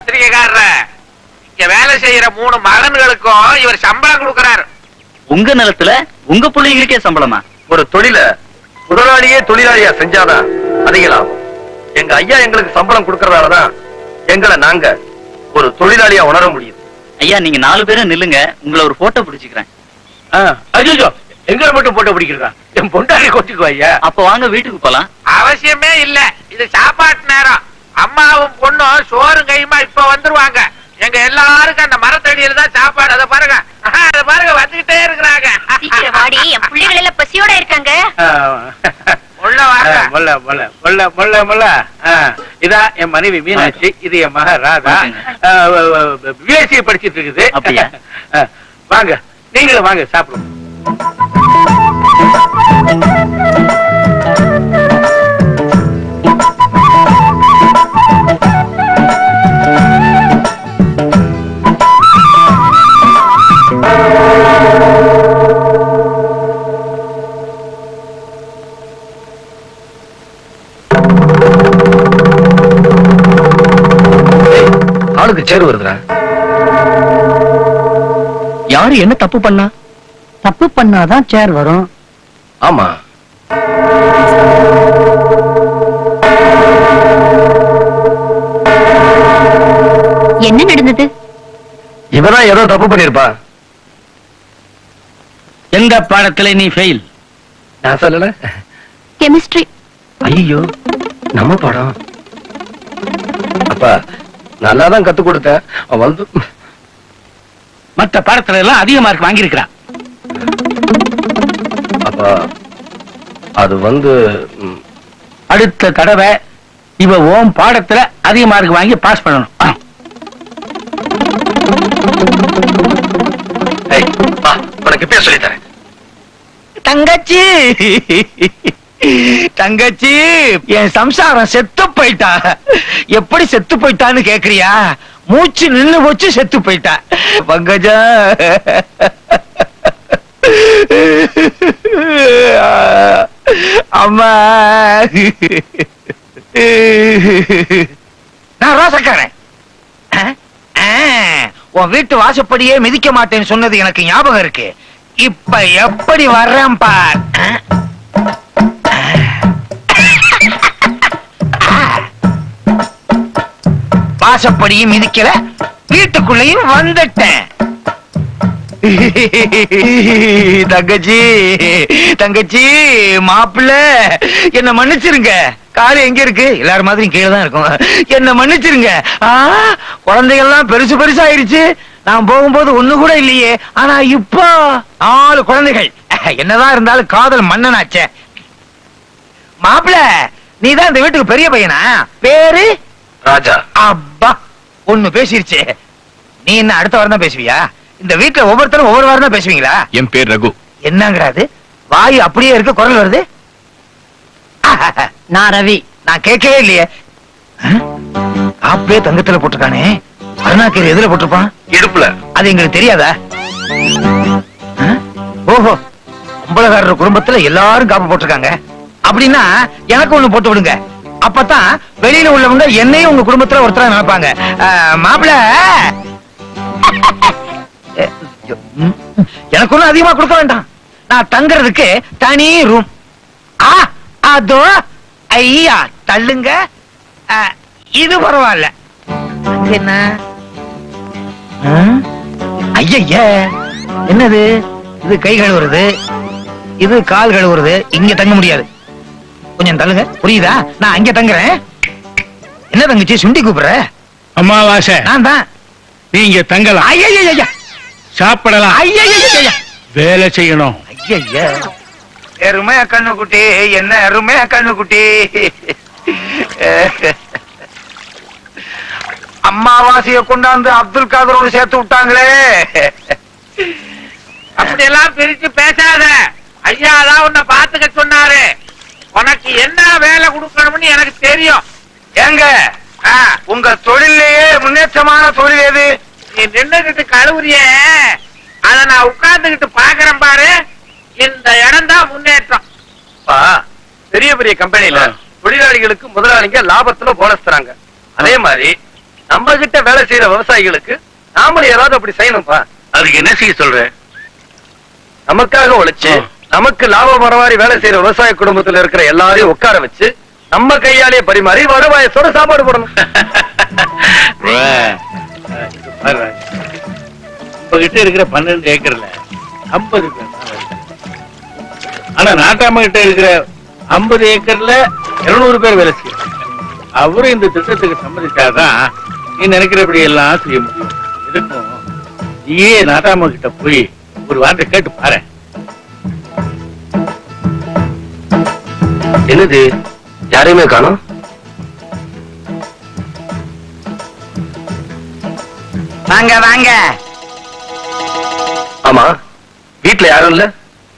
பத்திரிகைக்காரர இங்க வேலை செய்யற மூணு மகன்களுக்கும் இவர் சம்பளம் கொடுக்கறாரு உங்க நிலத்துல உங்க பிள்ளைங்களுக்கே சம்பளமா ஒரு தொழில முதலாளியே தொழிலாளியா செஞ்சாதான் அதிக லாபம் எங்க ஐயா எங்களுக்கு சம்பளம் கொடுக்கறதாலதான் எங்களை நாங்க ஒரு தொழிலாளியா உணர முடியுது ஐயா நீங்க நாலு பேரும் நில்லுங்க உங்களை ஒரு போட்டோ பிடிச்சுக்கிறேன் அஜோ எங்களை மட்டும் போட்டோ பிடிக்கிறா என் பொண்டாடி கொட்டிக்கோ ஐயா அப்ப வாங்க வீட்டுக்கு போலாம் அவசியமே இல்ல இது சாப்பாட்டு நேரம் அம்மாவும் பொண்ணும் சோறும் கையுமா இப்ப வந்துருவாங்க எங்க எல்லாருக்கும் அந்த மரத்தடியில தான் சாப்பாடு அதை பாருங்க ஆஹா, அதை பாருங்க வந்துகிட்டே இருக்கிறாங்க சீக்கிரம் வாடி என் பிள்ளைகள் எல்லாம் பசியோட இருக்காங்க உள்ள வாங்க முல்ல முல்ல முல்ல முல்ல முல்ல இதான் என் மனைவி மீனாட்சி இது என் மக ராதா பிஎஸ்சி படிச்சிட்டு இருக்குது அப்படியா? ஆ, வாங்க நீங்களும் வாங்க சாப்பிடுங்க ஆளுக்கு சேரு வருதுடா யாரு என்ன தப்பு பண்ணா தப்பு பண்ணாதான் சேர் வரும் ஆமா என்ன நடந்தது இவதான் ஏதோ தப்பு பண்ணிருப்பா எந்த பாடத்துல நீ ஃபெயில் நான் சொல்லல கெமிஸ்ட்ரி ஐயோ நம்ம படம் அப்பா நல்லா தான் கத்து கொடுத்தேன் அவன் வந்து மத்த பாடத்துல எல்லாம் அதிக மார்க் வாங்கியிருக்கிறான் அப்பா அது வந்து ம், அடுத்த தடவை இவ ஓம் பாடத்துல அதிக மார்க் வாங்கி பாஸ் பண்ணணும் ஆ. ஏய், வா உனக்கு இப்பயே சொல்லித் தரேன் தங்கச்சி தங்கச்சி என் சம்சாரம் செத்து போயிட்டா எப்படி செத்து போயிட்டான்னு கேக்குறியா மூச்சு நின்னு போச்சு செத்து போயிட்டா பங்கஜா அம்மா நான் ரோசக்காரன் ஆ? ஆ, உன் வீட்டு வாசப்படியே மிதிக்க மாட்டேன்னு சொன்னது எனக்கு ஞாபகம் இருக்கு இப்ப எப்படி வர்றேன் பார் ஆ? வாசப்படியும் மிதிக்கல வீட்டுக்குள்ளேயும் வந்துட்டேன் தங்கச்சி தங்கச்சி மாப்பிள்ள என்ன மன்னிச்சிருங்க காலு எங்க இருக்கு எல்லாரும் மாதிரியும் கீழே தான் இருக்கும் என்ன மன்னிச்சிருங்க ஆ, குழந்தைகள்லாம் பெருசு பெருசாயிருச்சு நான் போகும்போது ஒண்ணு கூட இல்லையே ஆனா இப்போ நாலு குழந்தைகள் என்னதான் இருந்தாலும் காதல் மன்னனாச்சே மாப்பிள்ள நீதான் இந்த வீட்டுக்கு பெரிய பையனா பேரு ராஜா அப்பா ஒண்ணு பேசிருச்சு நீ என்ன அடுத்த வாரம் தான் பேசுவியா இந்த வீட்டுல ஒவ்வொருத்தரும் ஒவ்வொரு வாரம் தான் பேசுவீங்களா என் பேர் ரகு என்னங்கிறாது வாயு அப்படியே இருக்கு குரல் வருது நான் ரவி நான் கேட்கவே இல்லையே அப்படியே தங்கத்துல போட்டிருக்கானே அருணாக்கீரை எதுல போட்டிருப்பான் இடுப்புல அது எங்களுக்கு தெரியாதா ஆ? ஓஹோ கும்பலகாரர் குடும்பத்துல எல்லாரும் காப்பு போட்டிருக்காங்க அப்படின்னா எனக்கு ஒண்ணு போட்டு விடுங்க அப்பதான் வெளியில உள்ளவங்க என்னையும் உங்க குடும்பத்துல ஒருத்தரா நினைப்பாங்க மாப்பிள எனக்கு ஒண்ணும் அதிகமா கொடுக்க வேண்டாம் நான் தங்குறதுக்கு தனி ரூம் ஆ அதோ ஐயா தள்ளுங்க ஆ, இது பரவாயில்ல அங்க என்ன ஐய என்னது இது கை கழுவுறது இது கால் கழுவுறது இங்க தங்க முடியாது கொஞ்சம் தள்ளுங்க புரியுதா நான் அங்க தங்குறேன் என்ன தங்கச்சி சுண்டி கூப்பிடுற அமாவாசை நான் தான் நீங்க தங்கலாம் ஐயா சாப்பிடலாம் ஐயா வேலை செய்யணும் ஐயா எருமையா கண்ணுக்குட்டி என்ன எருமையா கண்ணுக்குட்டி அம்மாவாசைய கொண்டாந்து அப்துல் காதரோடு சேர்த்து விட்டாங்களே அப்படியெல்லாம் பிரிச்சு பேசாத ஐயா தான் உன்னை பாத்துக்க சொன்னாரு உனக்கு என்ன வேலை கொடுக்கணும்னு எனக்கு தெரியும் ஏங்க ஆ, உங்க தொழிலேயே முன்னேற்றமான தொழில் எது நீ நின்னுகிட்டு கழுவுறிய அத நான் உட்கார்ந்துகிட்டு பாக்குறேன் பாரு இந்த இடம் தான் முன்னேற்றம் அப்பா, பெரிய பெரிய கம்பெனில ஆ. தொழிலாளிகளுக்கு முதலாளிங்க லாபத்துல போனஸ் தராங்க அதே மாதிரி நம்ம கிட்ட வேலை செய்யற விவசாயிகளுக்கு நாமளும் ஏதாவது அப்படி செய்யணும்பா அதுக்கு என்ன செய்ய சொல்ற நமக்காக உழைச்சு ஆ. நமக்கு லாபம் வர மாதிரி வேலை செய்யற விவசாய குடும்பத்துல இருக்கிற எல்லாரையும் உட்கார வச்சு நம்ம கையாலேயே பரிமாறி வடவாயத்தோட சாப்பாடு போடணும் உங்ககிட்ட இருக்கிற பன்னெண்டு ஏக்கர்ல ஐம்பது பேர் தான் வேலை செய்றாங்க. ஆனா நாட்டாம கிட்ட இருக்கிற ஐம்பது ஏக்கர்ல இருநூறு பேர் வேலை செய்யறாங்க அவரும் இந்த திட்டத்துக்கு சம்மதிச்சாதான் நீ நினைக்கிறபடி எல்லாம் செய்ய முடியும் இருக்கும் நீயே நாட்டாம கிட்ட போய் ஒரு வார்த்தை கேட்டு பாரு என்னது யாரையுமே காணும் வாங்க வாங்க ஆமா வீட்டுல யாரும் இல்ல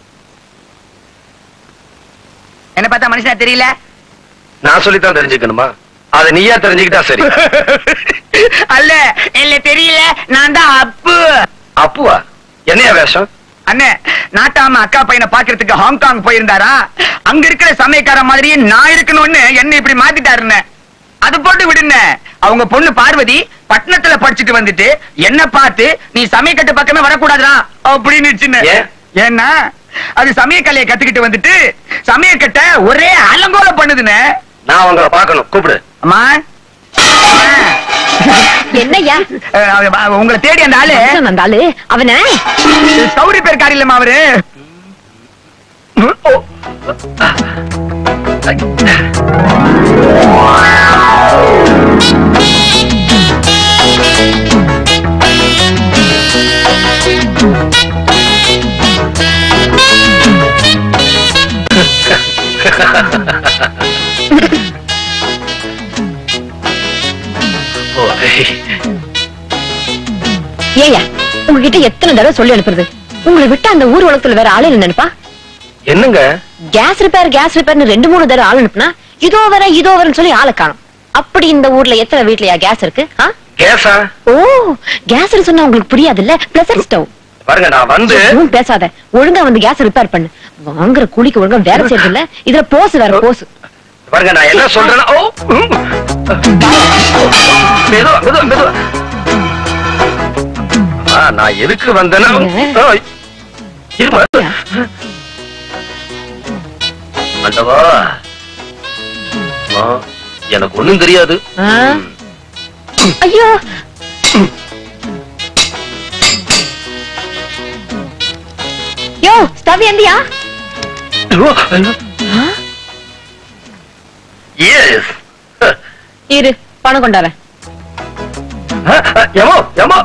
என்ன பார்த்தா மனுஷனா தெரியல நான் சொல்லித்தான் தெரிஞ்சுக்கணுமா அத நீயா தெரிஞ்சுக்கிட்டா சரி அல்ல இல்ல தெரியல நான் தான் அப்பு அப்புவா என்னையா வேஷம் அண்ணே நாட்டாம அக்கா பையனை பாக்குறதுக்கு ஹாங்காங் போயிருந்தாரா அங்க இருக்கிற சமயக்கார மாதிரியே நான் இருக்கணும்னு என்ன இப்படி மாத்திட்டாருன்னு அது போட்டு விடுன அவங்க பொண்ணு பார்வதி பட்டணத்துல படிச்சுட்டு வந்துட்டு என்ன பார்த்து நீ சமயக்கட்டு பக்கமே வரக்கூடாதுடா அப்படின்னு ஏன்? ஏன்னா அது சமயக்கலையை கத்துக்கிட்டு வந்துட்டு சமயக்கட்டை ஒரே அலங்கோல பண்ணுதுன்னு நான் அவங்கள பார்க்கணும் கூப்பிடு அம்மா என்னய்யா அஹ், அவ- உங்களை தேடி அந்த ஆளு மனுஷன் அந்த ஆளு அவன சௌரி பேர் காரி இல்லம்மா அவரு ஓ, ஏயா உங்ககிட்ட எத்தனை தடவை சொல்லி அனுப்புறது உங்களை விட்டு அந்த ஊர் உலகத்துல வேற ஆளு நினைப்பா என்னங்க கேஸ் ரிப்பேர் கேஸ் ரிப்பேர்னு ரெண்டு மூணு தடவை ஆள் அனுப்புனா இதோ வர இதோ வரேன்னு சொல்லி ஆளை காணும் அப்படி இந்த ஊர்ல எத்தனை வீட்லயா கேஸ் இருக்கு ஆ? கேஸா ஓ கேஸ் சொன்னா உங்களுக்கு புரியாதுல்ல பிளஸர் ஸ்டவ் பாருங்க நான் வந்து எதுவும் பேசாத ஒழுங்கா வந்து கேஸ் ரிப்பேர் பண்ணு வாங்குற கூலிக்கு ஒழுங்கா வேலை செய்யறது இல்ல இதுல போஸ் வேற போஸ் பாருங்க நான் என்ன சொல்றேன்னா ஓ ம். மெதுவா மெதுவா மெதுவா ஆ, நான் எதுக்கு வந்தேன்னா ஓ, இருமா. ஆண்டவா அம்மா, எனக்கு ஒண்ணும் தெரியாது ஆ? ஐயோ யோ ஸ்டவ் எந்தியா எஸ் இரு பணம் கொண்டாரேன் எமோ எமோ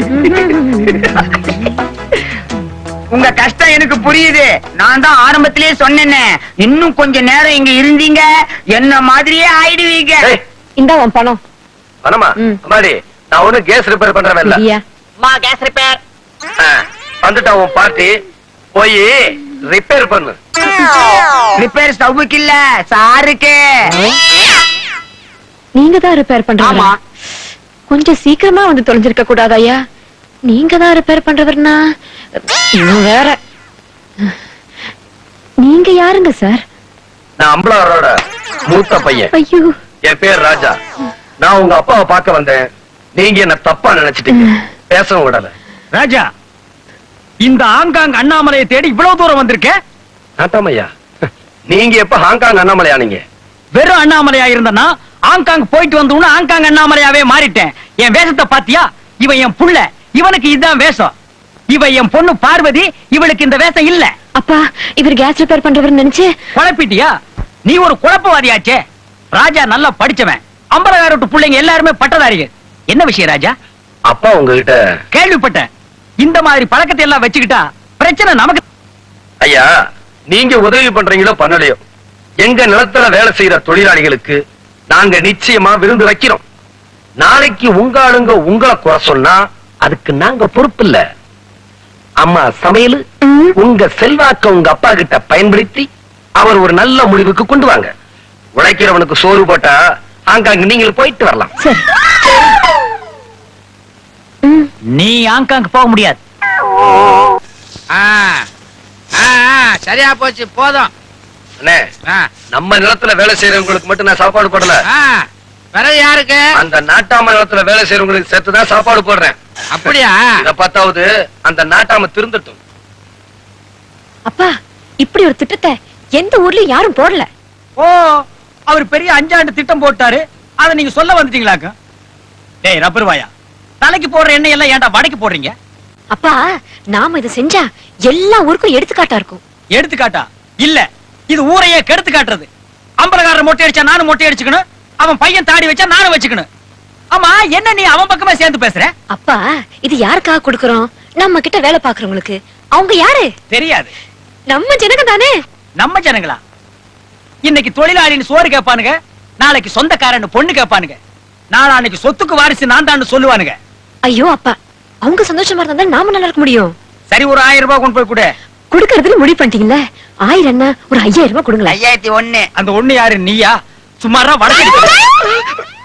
உங்க கஷ்டம் எனக்கு புரியுது நான் தான் ஆரம்பத்திலேயே சொன்னேனே இன்னும் கொஞ்ச நேரம் இங்க இருந்தீங்க என்ன மாதிரியே ஆயிடுவீங்க ஏய், இந்தா உன் பணம் பணமா ம். அம்மாடி நான் ஒண்ணும் கேஸ் ரிப்பேர் பண்றவன் இல்ல சரியா மா கேஸ் ரிப்பேர் ஆ, வந்துட்டா உன் பார்ட்டி போய் ரிப்பேர் பண்ணு ரிப்பேர் ஸ்டவ்வுக்கு இல்ல சாருக்கு நீங்க தான் ரிப்பேர் பண்றீங்க ஆமா. கொஞ்சம் சீக்கிரமா வந்து தொலைஞ்சிருக்க கூடாது ஐயா நீங்க தான் ரிப்பேர் பண்றவர்னா இன்னும் வேற நீங்க யாருங்க சார் நான் அம்பலாரோட மூத்த பையன் ஐயோ என் பேர் ராஜா நான் உங்க அப்பாவை பார்க்க வந்தேன் நீங்க என்ன தப்பா நினைச்சிட்டீங்க பேசவும் விடல ராஜா இந்த ஆங்காங் அண்ணாமலையை தேடி இவ்வளவு தூரம் வந்திருக்க நாட்டாமையா நீங்க எப்ப ஹாங்காங் அண்ணாமலை ஆனீங்க வெறும் அண்ணாமலையா இருந்தனா ஆங்காங் போயிட்டு வந்தோன்னு ஆங்காங் அண்ணாமலையாவே மாறிட்டேன் என் வேஷத்தை பாத்தியா இவன் என் புள்ள இவனுக்கு இதுதான் வேஷம் இவ என் பொண்ணு பார்வதி இவளுக்கு இந்த வேஷம் இல்ல அப்பா இவர் கேஸ் ரிப்பேர் பண்றவர் நினைச்சு குழப்பிட்டியா நீ ஒரு குழப்பவாதியாச்சே ராஜா நல்லா படிச்சவன் அம்பலகார விட்டு பிள்ளைங்க எல்லாருமே பட்டதாரிங்க என்ன விஷயம் ராஜா அப்பா உங்ககிட்ட கேள்விப்பட்டேன் இந்த மாதிரி பழக்கத்தை எல்லாம் வச்சுக்கிட்டா பிரச்சனை நமக்கு ஐயா நீங்க உதவி பண்றீங்களோ பண்ணலையோ எங்க நிலத்துல வேலை செய்யற தொழிலாளிகளுக்கு நாங்க நிச்சயமா விருந்து வைக்கிறோம் நாளைக்கு உங்க ஆளுங்க உங்களை குறை சொன்னா அதுக்கு நாங்க பொறுப்பு இல்ல அம்மா சமையல் உங்க செல்வாக்க உங்க அப்பா கிட்ட பயன்படுத்தி அவர் ஒரு நல்ல முடிவுக்கு கொண்டு வாங்க உழைக்கிறவனுக்கு சோறு போட்டா ஆங்காங்க நீங்கள் போயிட்டு வரலாம் சரி ம், நீ ஆங்காங் போக முடியாது ஆ, ஆ, ஆ, சரியா போச்சு போதும் அண்ணே ஆ, நம்ம நிலத்துல வேலை செய்யறவங்களுக்கு மட்டும் நான் சாப்பாடு போடல ஆ, பிறகு யாருக்கு அந்த நாட்டாம நிலத்துல வேலை செய்யறவங்களுக்கு சேர்த்துதான் சாப்பாடு போடுறேன் அப்படியா இத பத்தாவது அந்த நாட்டாம திருந்தட்டும் அப்பா இப்படி ஒரு திட்டத்தை எந்த ஊர்லயும் யாரும் போடல ஓ அவர் பெரிய அஞ்சாண்டு திட்டம் போட்டாரு அத நீங்க சொல்ல வந்துட்டீங்களாக்க டேய் ரப்பர் வாயா தலைக்கு போடுற எண்ணெய் எல்லாம் ஏன்டா வடைக்கு போடுறீங்க அப்பா நாம இதை செஞ்சா எல்லா ஊருக்கும் எடுத்துக்காட்டா இருக்கும் எடுத்துக்காட்டா இல்ல இது ஊரையே கெடுத்து காட்டுறது அம்பலகாரர் மொட்டை அடிச்சா நானும் மொட்டை அடிச்சுக்கணும் அவன் பையன் தாடி வச்சா நானும் வச்சுக்கணும் ஆமா என்ன நீ அவன் பக்கமா சேர்ந்து பேசுற அப்பா இது யாருக்காக கொடுக்கறோம் நம்ம கிட்ட வேலை பாக்குறவங்களுக்கு அவங்க யாரு தெரியாது நம்ம ஜனங்க தானே நம்ம ஜனங்களா இன்னைக்கு தொழிலாளின்னு சோறு கேட்பானுங்க நாளைக்கு சொந்தக்காரன்னு பொண்ணு கேட்பானுங்க நாளான்னைக்கு சொத்துக்கு வாரிசு நான் தான் சொல்லுவானுங்க ஐயோ அப்பா அவங்க சந்தோஷமா இருந்தா தான் நாம நல்லா இருக்க முடியும் சரி ஒரு ஆயிரம் ரூபாய் கொண்டு போய் கொடு கொடுக்கறதுன்னு முடிவு பண்ணிட்டீங்கல்ல ஆயிரம் என்ன ஒரு ஐயாயிரம் ரூபாய் கொடுங்களேன் ஐயாயிரத்தி ஒண்ணு அந்த ஒண்ணு யாரு நீயா சுமாரா வடக்கு